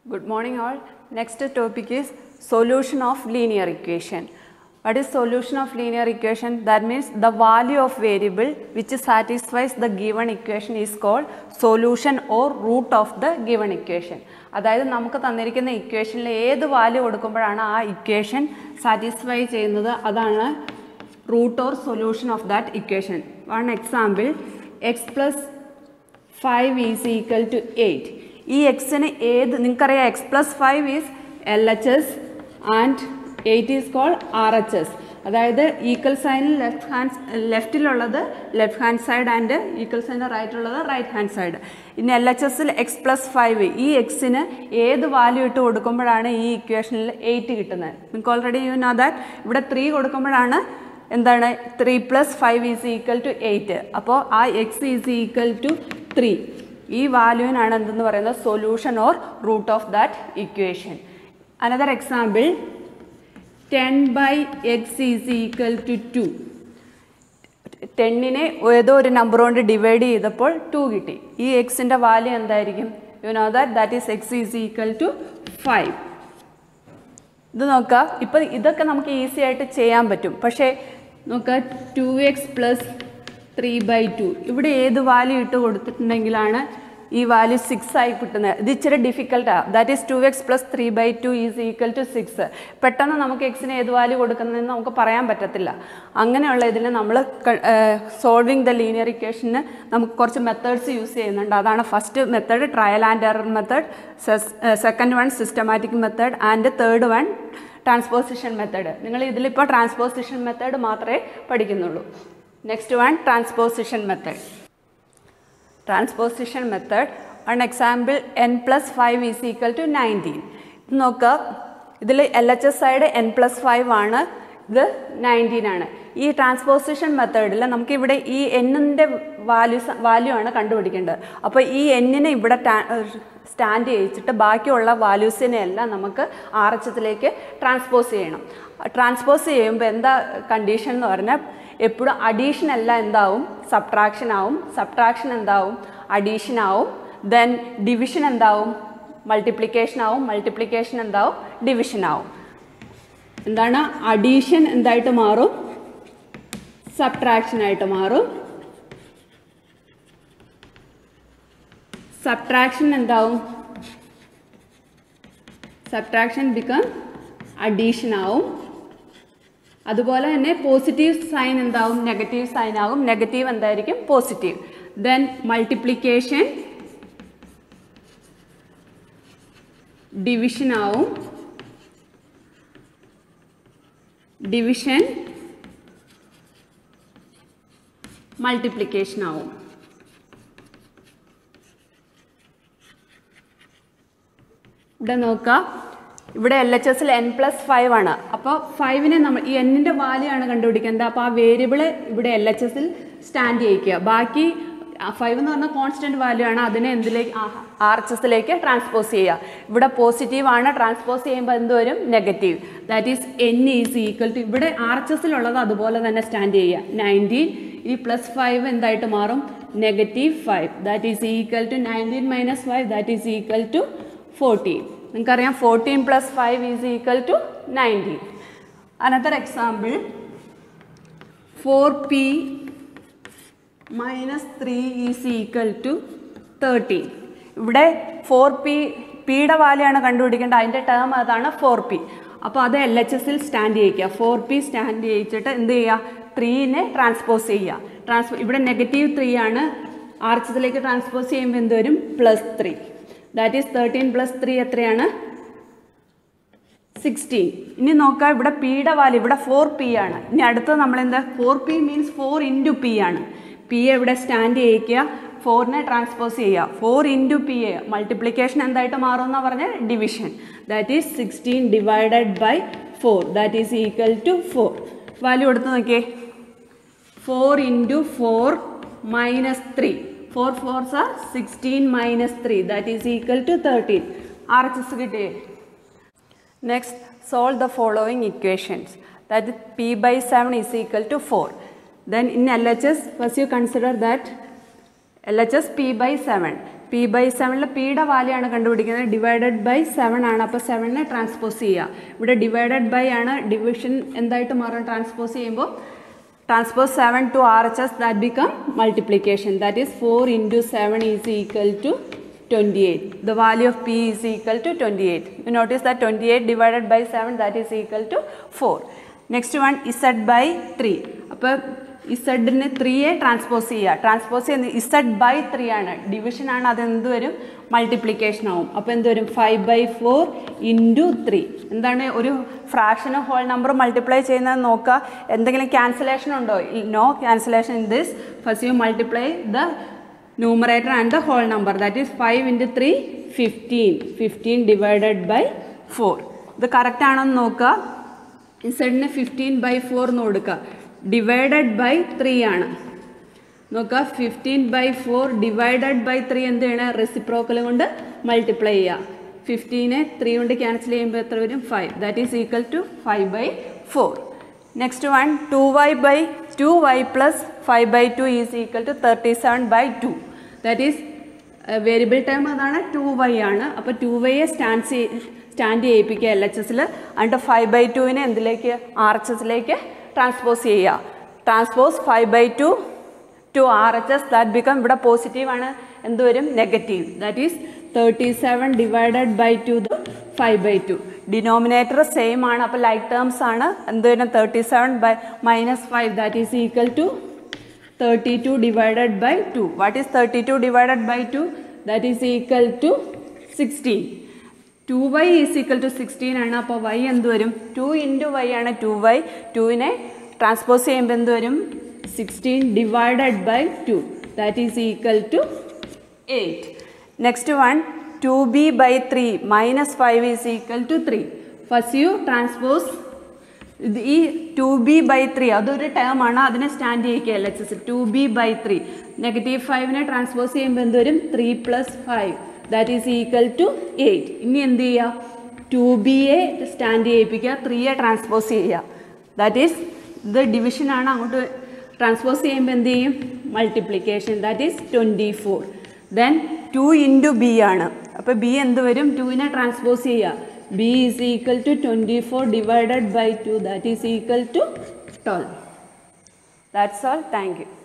Good morning all. Next topic is solution of linear equation. What is solution of linear equation? That means the value of variable which satisfies the given equation is called solution or root of the given equation. അതായത് നമുക്ക് തന്നിരിക്കുന്ന ഇക്വേഷനിൽ ഏത് value കൊടുക്കുമ്പോഴാണ് ആ equation satisfy ചെയ്യുന്നത് അതാണ് root or solution of that equation one example X plus five is equal to eight ഈ എക്സിന് ഏത് നിങ്ങൾക്കറിയാം X plus five is L H S and eight is call R H S അതായത് equal സൈനിൽ left hand ലെഫ്റ്റിലുള്ളത് left hand side and equal സൈനിൽ റൈറ്റിലുള്ളത് right hand side ഇനി എൽ എച്ച് എസിൽ എക്സ് പ്ലസ് ഫൈവ് ഈ എക്സിന് ഏത് വാല്യൂ ഇട്ട് കൊടുക്കുമ്പോഴാണ് ഈ ഇക്വേഷനിൽ എയ്റ്റ് കിട്ടുന്നത് നിങ്ങൾക്ക് ഓൾറെഡി യു നോ ദാറ്റ് ഇവിടെ ത്രീ കൊടുക്കുമ്പോഴാണ് എന്താണ് three plus five is equal to eight അപ്പോൾ ആ X is equal to three ഈ വാല്യൂവിനാണ് എന്തെന്ന് പറയുന്നത് solution or root of that equation another example ten by X is equal to two ടെന്നിനെ ഏതോ ഒരു നമ്പർ കൊണ്ട് ഡിവൈഡ് ചെയ്തപ്പോൾ ടു കിട്ടി ഈ എക്സിൻ്റെ വാല്യൂ എന്തായിരിക്കും you know that that is X is equal to five ഇത് നോക്കുക ഇപ്പം ഇതൊക്കെ നമുക്ക് ഈസി ആയിട്ട് ചെയ്യാൻ പറ്റും പക്ഷേ നോക്കുക two X plus three by two ഇവിടെ ഏത് വാല്യൂ ഇട്ട് കൊടുത്തിട്ടുണ്ടെങ്കിലാണ് ഈ വാല്യൂ സിക്സ് ആയി കിട്ടുന്നത് ഇത് ഇച്ചിരി ഡിഫിക്കൽട്ടാണ് that is two X plus three by two is equal to six പെട്ടെന്ന് നമുക്ക് എക്സിന് ഏത് വാല്യൂ കൊടുക്കുന്നതെന്ന് നമുക്ക് പറയാൻ പറ്റത്തില്ല അങ്ങനെയുള്ള ഇതിൽ നമ്മൾ സോൾവിങ് ദ ലീനിയർ ഇക്വേഷന് നമുക്ക് കുറച്ച് മെത്തേഡ്സ് യൂസ് ചെയ്യുന്നുണ്ട് അതാണ് first method trial and error method second one systematic method and third one transposition method നിങ്ങൾ ഇതിലിപ്പോൾ ട്രാൻസ്പോസിഷൻ മെത്തേഡ് മാത്രമേ പഠിക്കുന്നുള്ളൂ next one transposition method transposition method one example N plus five is equal to nineteen ഇത് നോക്കുക ഇതിൽ L H S side N plus five ആണ് ഇത് nineteen ആണ് ഈ ട്രാൻസ്പോസിഷൻ മെത്തേഡിൽ നമുക്കിവിടെ ഈ എന്നിൻ്റെ വാല്യൂസ് വാല്യൂ ആണ് കണ്ടുപിടിക്കേണ്ടത് അപ്പോൾ ഈ എന്നിനെ ഇവിടെ സ്റ്റാൻഡ് ചെയ്യിച്ചിട്ട് ബാക്കിയുള്ള വാല്യൂസിനെ എല്ലാം നമുക്ക് ആർ എച്ച് എത്തിലേക്ക് ട്രാൻസ്പോസ് ചെയ്യണം ട്രാൻസ്പോസ് ചെയ്യുമ്പോൾ എന്താ കണ്ടീഷൻ എന്ന് പറഞ്ഞാൽ എപ്പോഴും അഡീഷൻ അല്ല എന്താവും സബ്ട്രാക്ഷൻ ആവും സബ്ട്രാക്ഷൻ എന്താവും അഡീഷൻ ആവും ദെൻ ഡിവിഷൻ എന്താവും മൾട്ടിപ്ലിക്കേഷൻ ആവും മൾട്ടിപ്ലിക്കേഷൻ എന്താവും ഡിവിഷൻ ആവും എന്താണ് അഡീഷൻ എന്തായിട്ട് മാറും സബ്ട്രാക്ഷൻ ആയിട്ട് മാറും സബ്ട്രാക്ഷൻ എന്താവും സബ്ട്രാക്ഷൻ ബിക്കം അഡീഷൻ ആവും അതുപോലെ തന്നെ പോസിറ്റീവ് സൈൻ എന്താവും നെഗറ്റീവ് സൈൻ ആവും നെഗറ്റീവ് എന്തായിരിക്കും പോസിറ്റീവ് ദെൻ മൾട്ടിപ്ലിക്കേഷൻ ഡിവിഷൻ ആവും ഡിവിഷൻ മൾട്ടിപ്ലിക്കേഷൻ ആവും ഇവിടെ നോക്കുക ഇവിടെ എൽ എച്ച് എസിൽ എൻ പ്ലസ് ഫൈവ് ആണ് അപ്പോൾ ഫൈവിനെ നമ്മൾ ഈ എന്നിൻ്റെ വാല്യൂ ആണ് കണ്ടുപിടിക്കേണ്ടത് അപ്പോൾ ആ വേരിയബിൾ ഇവിടെ എൽ എച്ച് എസിൽ സ്റ്റാൻഡ് ചെയ്യിക്കുക ബാക്കി ഫൈവ് എന്ന് പറഞ്ഞാൽ കോൺസ്റ്റൻറ്റ് വാല്യൂ ആണ് അതിനെ എന്തിലേക്ക് ആർ എച്ച് എസിലേക്ക് ട്രാൻസ്പോസ് ചെയ്യുക ഇവിടെ പോസിറ്റീവ് ആണ് ട്രാൻസ്പോസ് ചെയ്യുമ്പോൾ എന്ത് വരും negative that is N is equal to ഇവിടെ ആർ എച്ച് എസിലുള്ളത് അതുപോലെ തന്നെ സ്റ്റാൻഡ് ചെയ്യുക നയൻറ്റീൻ ഈ പ്ലസ് ഫൈവ് എന്തായിട്ട് മാറും negative five that is equal to nineteen minus five that is equal to fourteen നിങ്ങൾക്കറിയാം fourteen plus five is equal to nineteen another example four P minus three is equal to thirteen ഇവിടെ four P പിയുടെ വാല്യാണ് കണ്ടുപിടിക്കേണ്ടത് അതിൻ്റെ term അതാണ് four P അപ്പോൾ അത് L H എസിൽ സ്റ്റാൻഡ് ചെയ്യിക്കുക ഫോർ പി സ്റ്റാൻഡ് ചെയ്യിച്ചിട്ട് എന്ത് ചെയ്യുക ത്രീനെ ട്രാൻസ്പോസ് ചെയ്യുക ട്രാൻസ്പോ ഇവിടെ നെഗറ്റീവ് ത്രീ ആണ് ആർ എച്ച് എസിലേക്ക് ട്രാൻസ്പോസ് ചെയ്യുമ്പോൾ എന്ത് വരും plus three that is thirteen plus three എത്രയാണ് സിക്സ്റ്റീൻ ഇനി നോക്കാം ഇവിടെ പിയുടെ വാല്യൂ ഇവിടെ ഫോർ പി ആണ് ഇനി അടുത്തത് നമ്മൾ എന്താ four P means four into P ആണ് പി എവിടെ സ്റ്റാൻഡ് ചെയ്യിക്കുക ഫോറിനെ ട്രാൻസ്പോസ് ചെയ്യുക four into P a multiplication എന്തായിട്ട് മാറുമെന്ന് പറഞ്ഞാൽ division that is sixteen divided by four that is equal to four value എടുത്ത് നോക്കിയേ four into four minus three four fours are sixteen minus three that is equal to thirteen R H S കിട്ടിയേ next solve the following equations that P by seven is equal to four then in L H S first you consider that LHS P by 7. P by സെവനിൽ പിയുടെ value ആണ് കണ്ടുപിടിക്കുന്നത് divided by seven ആണ് അപ്പോൾ സെവനെ transpose ചെയ്യുക ഇവിടെ divided by ആണ് division എന്തായിട്ട് മാറും ട്രാൻസ്പോസ് ചെയ്യുമ്പോൾ transpose seven to R H S that become multiplication that is four into seven is equal to 28. The value of P is equal to 28. You notice that 28 divided by 7 that is equal to 4. Next one Z by 3. അപ്പോൾ ഇസഡിന് ത്രീയെ transpose ചെയ്യുക transpose ചെയ്യുന്ന Z by three ആണ് division ആണ് അത് എന്ത് വരും മൾട്ടിപ്ലിക്കേഷൻ ആവും അപ്പോൾ എന്ത് വരും five by four into three എന്താണ് ഒരു ഫ്രാക്ഷന് ഹോൾ നമ്പർ മൾട്ടിപ്ലൈ ചെയ്യുന്നത് നോക്കുക എന്തെങ്കിലും ക്യാൻസലേഷൻ ഉണ്ടോ no cancellation in this first you multiply the numerator and the whole number that is 5 into 3 15 15 divided by 4 ഇത് കറക്റ്റ് ആണെന്ന് നോക്കുക ഇസഡിന് ഫിഫ്റ്റീൻ ബൈ ഫോർ എന്ന് കൊടുക്കുക ഡിവൈഡഡ് ബൈ ത്രീ ആണ് നോക്കുക fifteen by four divided by three എന്ത് ചെയ്യണം reciprocal കൊണ്ട് മൾട്ടിപ്ലൈ ചെയ്യുക ഫിഫ്റ്റീനെ ത്രീ കൊണ്ട് ക്യാൻസൽ ചെയ്യുമ്പോൾ എത്ര വരും five that is equal to five by four next one two Y by two Y plus five by two is equal to thirty seven by two that is variable time അതാണ് two Y ആണ് അപ്പോൾ two വൈയെ stand stand ചെയ്യിപ്പിക്കുക L H എസിൽ എന്നിട്ട് five by ടുവിനെ എന്തിലേക്ക് R H എസിലേക്ക് ട്രാൻസ്പോസ് ചെയ്യുക transpose five by two to R H S that become ഇവിടെ പോസിറ്റീവ് ആണ് എന്ത് വരും negative that is thirty seven divided by two the five by two denominator same ആണ് അപ്പോൾ ലൈക്ക് ടേംസ് ആണ് എന്ത് വരും thirty seven by minus five that is equal to thirty two divided by two what is thirty two divided by two that is equal to sixteen two Y is equal to sixteen ആണ് അപ്പോൾ Y എന്ത് വരും two into Y ആണ് two Y ടുവിനെ transpose ചെയ്യുമ്പോൾ എന്ത് വരും sixteen divided by two that is equal to eight next one two B by three minus five is equal to three first you transpose ഇത് ഈ two B by three അതൊരു term ആണ് അതിനെ stand ചെയ്യിക്കുക L H S two B by three negative ഫൈവിനെ transpose ചെയ്യുമ്പോൾ എന്ത് വരും three plus five that is equal to eight ഇനി എന്ത് ചെയ്യുക ടു ബിയെ സ്റ്റാൻഡ് ചെയ്യിപ്പിക്കുക ത്രീയെ ട്രാൻസ്പോസ് ചെയ്യുക ദാറ്റ് ഈസ് ഇത് ഡിവിഷൻ ആണ് അങ്ങോട്ട് ട്രാൻസ്പോസ് ചെയ്യുമ്പോൾ എന്ത് ചെയ്യും multiplication that is twenty four then two into B ആണ് അപ്പോൾ ബി എന്ത് വരും ടുവിനെ ട്രാൻസ്പോസ് ചെയ്യുക B is equal to twenty four divided by two that is equal to twelve that's all thank U